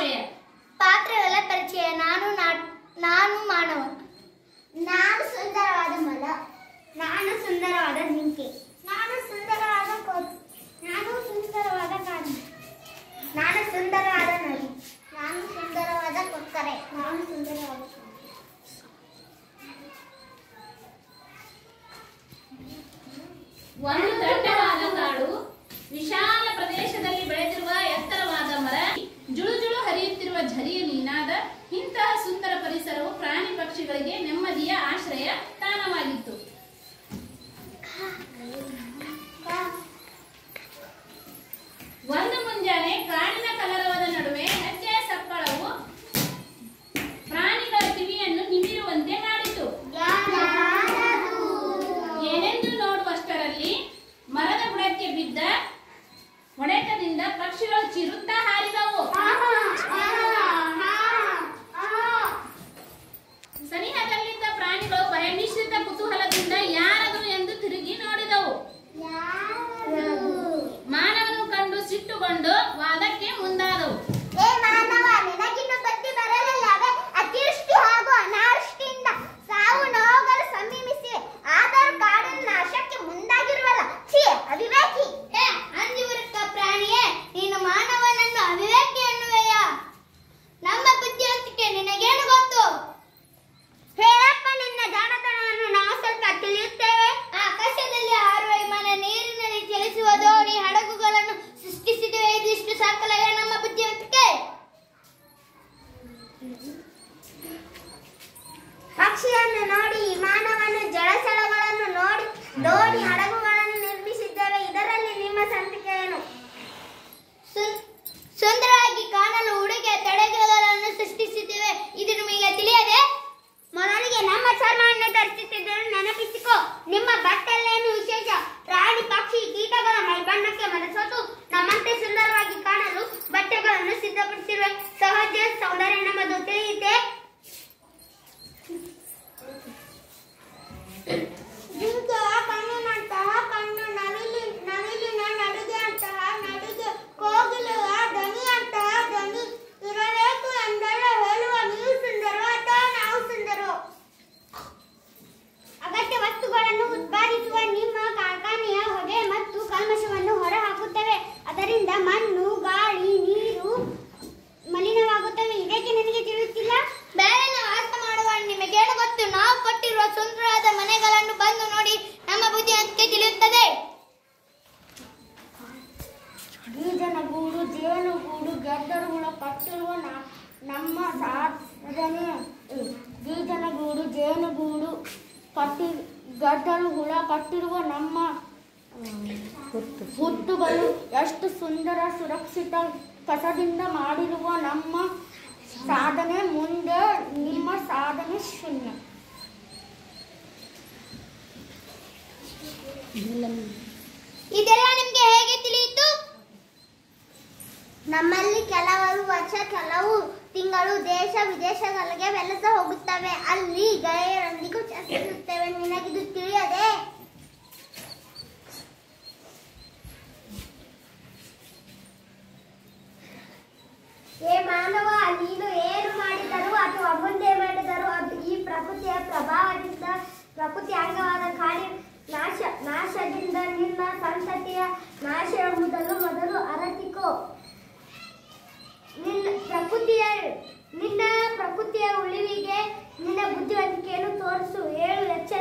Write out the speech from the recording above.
ಆಶ್ರಯ ಪಾತ್ರಗಳ ಪರಿಚಯ ನಾನು ನಾ- ನಾನು ಮಾನವ ನಾನು ಸುಂದರವಾದ ಮರ ನಾನು ಸುಂದರವಾದ ಜಿಂಕೆ ನಾನು ಸುಂದರವಾದ ಕೋತಿ ನಾನು ಸುಂದರವಾದ ಕಾಡು ನಾನು ಸುಂದರವಾದ ನದಿ ನಾನು ಸುಂದರವಾದ ಕೊಕ್ಕರೆ ನಾನು ಸುಂದರವಾದ ಒಂದು ದಟ್ಟವಾದ ಕಾಡು ವಿಶಾಲ ಪ್ರದೇಶದಲ್ಲಿ ಬೆಳೆದಿರುವ ಎತ್ತರವಾದ ಮರ ಜುಳು ಜುಳು ಹರಿಯುತ್ತಿರುವ ಝರಿಯ ನೀನಾದ ಇಂತಹ ಸುಂದರ ಪರಿಸರವು ಪ್ರಾಣಿ ಪಕ್ಷಿಗಳಿಗೆ ನೆಮ್ಮದಿಯ ಆಶ್ರಯ ತಾಣವಾಗಿತ್ತು ಒಂದು ಮುಂಜಾನೆ ಕಾಡಿನ ಕಲರವದ ನಡುವೆ ಹೆಜ್ಜೆಯ ಸಪ್ಪಳವು ಪ್ರಾಣಿಗಳ ಕಿವಿಯನ್ನು ನಿಮಿರುವಂತೆ ಮಾಡಿತು ಏನೆಂದು ನೋಡುವಷ್ಟರಲ್ಲಿ ಮರದ ಬುಡಕ್ಕೆ ಬಿದ್ದ ಹೊಡೆತದಿಂದ ಪಕ್ಷಿಗಳು ಚಿರುತ್ತಾ ಹಾರಿದವು ಸನಿಹದಲ್ಲಿದ್ದ ಪ್ರಾಣಿಗಳು ಭಯಮಿಶ್ರಿತ ಕುತೂಹಲದಿಂದ ಯಾರದು ಎಂದು ತಿರುಗಿ ನೋಡಿದವು ಮಾನವನು ಕಂಡು ಸಿಟ್ಟುಕೊಂಡು ವಾದಕ್ಕೆ ಮುಂದಾದವು ಏ ಮಾನವ ನಿನಗಿನ್ನು ಬುದ್ಧಿ ಬರಲಿಲ್ಲವೇ ಅತಿವೃಷ್ಟಿ ಹಾಗೂ ಅನಾವೃಷ್ಟಿಯಿಂದ ಸಾವು ನೋವುಗಳು ಸಮೀಪಿಸಿವೆ ಆದರೂ ಕಾಡಿನ ನಾಶಕ್ಕೆ ಮುಂದಾಗಿರುವಲ್ಲ ಛೀ ಅವಿವೇಕಿ ಏ ಅಂಜುವೃಕ್ಕ ಪ್ರಾಣಿಯೇ ನೀನು ಮಾನವನನ್ನು ಅವಿವೇಕಿ ಎನ್ನುವೆಯ ನಮ್ಮ ಬುದ್ಧಿವಂತಿಕೆ ನಿನಗೇನು ಗೊತ್ತು ಹೇಳಪ್ಪ ನಿನ್ನ ಜಾಣತನವನ್ನು ನಾವು ಸ್ವಲ್ಪ ತಿಳಿಯುತ್ತೇವೆ ಆಕಾಶದಲ್ಲಿ ಹಾರುವ ವಿಮಾನ ನೀರಿನಲ್ಲಿ ಚಲಿಸುವ ದೋಣಿ ಹಡಗುಗಳನ್ನು ಸೃಷ್ಟಿಸಿದುವೆ ಇದಿಷ್ಟು ಸಾಕಲವೇ ನಮ್ಮ ಬುದ್ಧಿವಂತಿಕೆ ಪಕ್ಷಿಯನ್ನು ನೋಡಿ ವಿಮಾನವನ್ನು ಜಲಚರಗಳನ್ನು ನೋಡಿ ದೋಣಿ ಹಡಗುಗಳನ್ನು ನಿರ್ಮಿಸಿದ್ದೇವೆ ಇದರಲ್ಲಿ ನಿಮ್ಮ ಸಂತಿಕೆ ಏನು ಸುಂದರವಾಗಿ ಕಾಣಲು ಉಡುಗೆ ತೊಡುಗೆಗಳನ್ನು ಸೃಷ್ಟಿಸಿದ್ದೇವೆ ಇದು ನಿಮಗೆ ತಿಳಿಯದೆ ಮೊದಲಿಗೆ ನಮ್ಮ ಚರ್ಮವನ್ನು ಧರಿಸುತ್ತಿದ್ದರು ನೆನಪಿಸಿಕೋ ನಿಮ್ಮ ಬಟ್ಟೆಲ್ಲೇನು ವಿಶೇಷ ಪ್ರಾಣಿ ಪಕ್ಷಿ ಕೀಟಗಳ ಮೈಬಣ್ಣಕ್ಕೆ ಮನಸೋತು ನಮ್ಮಂತೆ ಸುಂದರವಾಗಿ ಕಾಣಲು ಬಟ್ಟೆಗಳನ್ನು ಸಿದ್ಧಪಡಿಸಿರುವೆ ಸಹಜ ಸೌಂದರ್ಯ ನಮ್ಮದು ತಿಳಿಯುತ್ತೆ ಜಿಂಕೆ ಕಣ್ಣಿನಂತಹ ಕಣ್ಣು ನವಿಲಿ ನವಿಲಿನ ನಡಿಗೆಯಂತಹ ನಡಿಗೆ ಕೋಗಿಲೆಯ ದನಿಯಂತಹ ದನಿ ಇರಬೇಕು ಎಂದರೆ ಹೇಳುವ ನೀವು ಸುಂದರೋ ಅಥವಾ ನಾವು ಸುಂದರೋ ಅಗತ್ಯ ವಸ್ತುಗಳನ್ನು ಉತ್ಪಾದಿಸುವ ನಿಮ್ಮ ಕಾರ್ಖಾನೆಯ ಹೊಗೆ ಮತ್ತು ಕಲ್ಮಶವನ್ನು ಹೊರಹಾಕುತ್ತವೆ ಅದರಿಂದ ಮಣ್ಣು ಗಾಳಿ ನೀರು ಮಲಿನವಾಗುತ್ತವೆ ಇದಕ್ಕೆ ನಿನಗೆ ತಿಳಿಯುತ್ತಿಲ್ಲ ಬೇರೆಲ್ಲ ವಾಸ ಮಾಡುವ ನಿಮಗೇನು ಗೊತ್ತು ನಾವು ಕೊಟ್ಟಿರುವ ಸುಂದರವಾದ ಮನೆಗಳನ್ನು ಬಂದು ನೋಡಿ ನಮ್ಮ ಬುದ್ಧಿವಂತಿಕೆ ತಿಳಿಯುತ್ತದೆ ಬೀಜನಗೂಡು ಜೇನುಗೂಡು ಗೆದ್ದರುಗಳ ಕಟ್ಟಿರುವ ನ- ನಮ್ಮ ಸಾಧನೆ ಬೀಜನಗೂಡು ಜೇನುಗೂಡು ಕಟ್ಟಿ ಗದ್ದರುಗಳ ಕಟ್ಟಿರುವ ನಮ್ಮ ಹುಟ್ಟುಗಳು ಎಷ್ಟು ಸುಂದರ ಸುರಕ್ಷಿತ ಕಸದಿಂದ ಮಾಡಿರುವ ನಮ್ಮ ಸಾಧನೆ ಮುಂದೆ ನಿಮ್ಮ ಸಾಧನೆ ಶೂನ್ಯ ಇದೆಲ್ಲ ನಿಮ್ಗೆ ಹೇಗೆ ತಿಳಿಯಿತು ನಮ್ಮಲ್ಲಿ ಕೆಲವರು ವರ್ಷ ಕೆಲವು ತಿಂಗಳು ದೇಶ ವಿದೇಶಗಳಿಗೆ ವಲಸೆ ಹೋಗುತ್ತವೆ ಅಲ್ಲಿ ಗೆಳೆಯರೊಂದಿಗೂ ಚರ್ಚಿಸುತ್ತೇವೆ ನಿನಗಿದು ತಿಳಿಯದೆ ಏ ಮಾನವ ನೀನು ಏನು ಮಾಡಿದರೂ ಅಥವಾ ಮುಂದೆ ಮಾಡಿದರೂ ಅದು ಈ ಪ್ರಕೃತಿಯ ಪ್ರಭಾವದಿಂದ ಪ್ರಕೃತಿ ಅಂಗವಾದ ಕಾಡಿ ನಾಶ ನಾಶದಿಂದ ನಿನ್ನ ಸಂತತಿಯ ನಾಶ ಎಂಬುದನ್ನು ಮೊದಲು ಅರತಿಕೋ ನಿನ್ನ ಪ್ರಕೃತಿಯ ನಿನ್ನ ಪ್ರಕೃತಿಯ ಉಳಿವಿಗೆ ನಿನ್ನ ಬುದ್ಧಿವಂತಿಕೆಯನ್ನು ತೋರಿಸು ಏಳು ಎಚ್ಚರ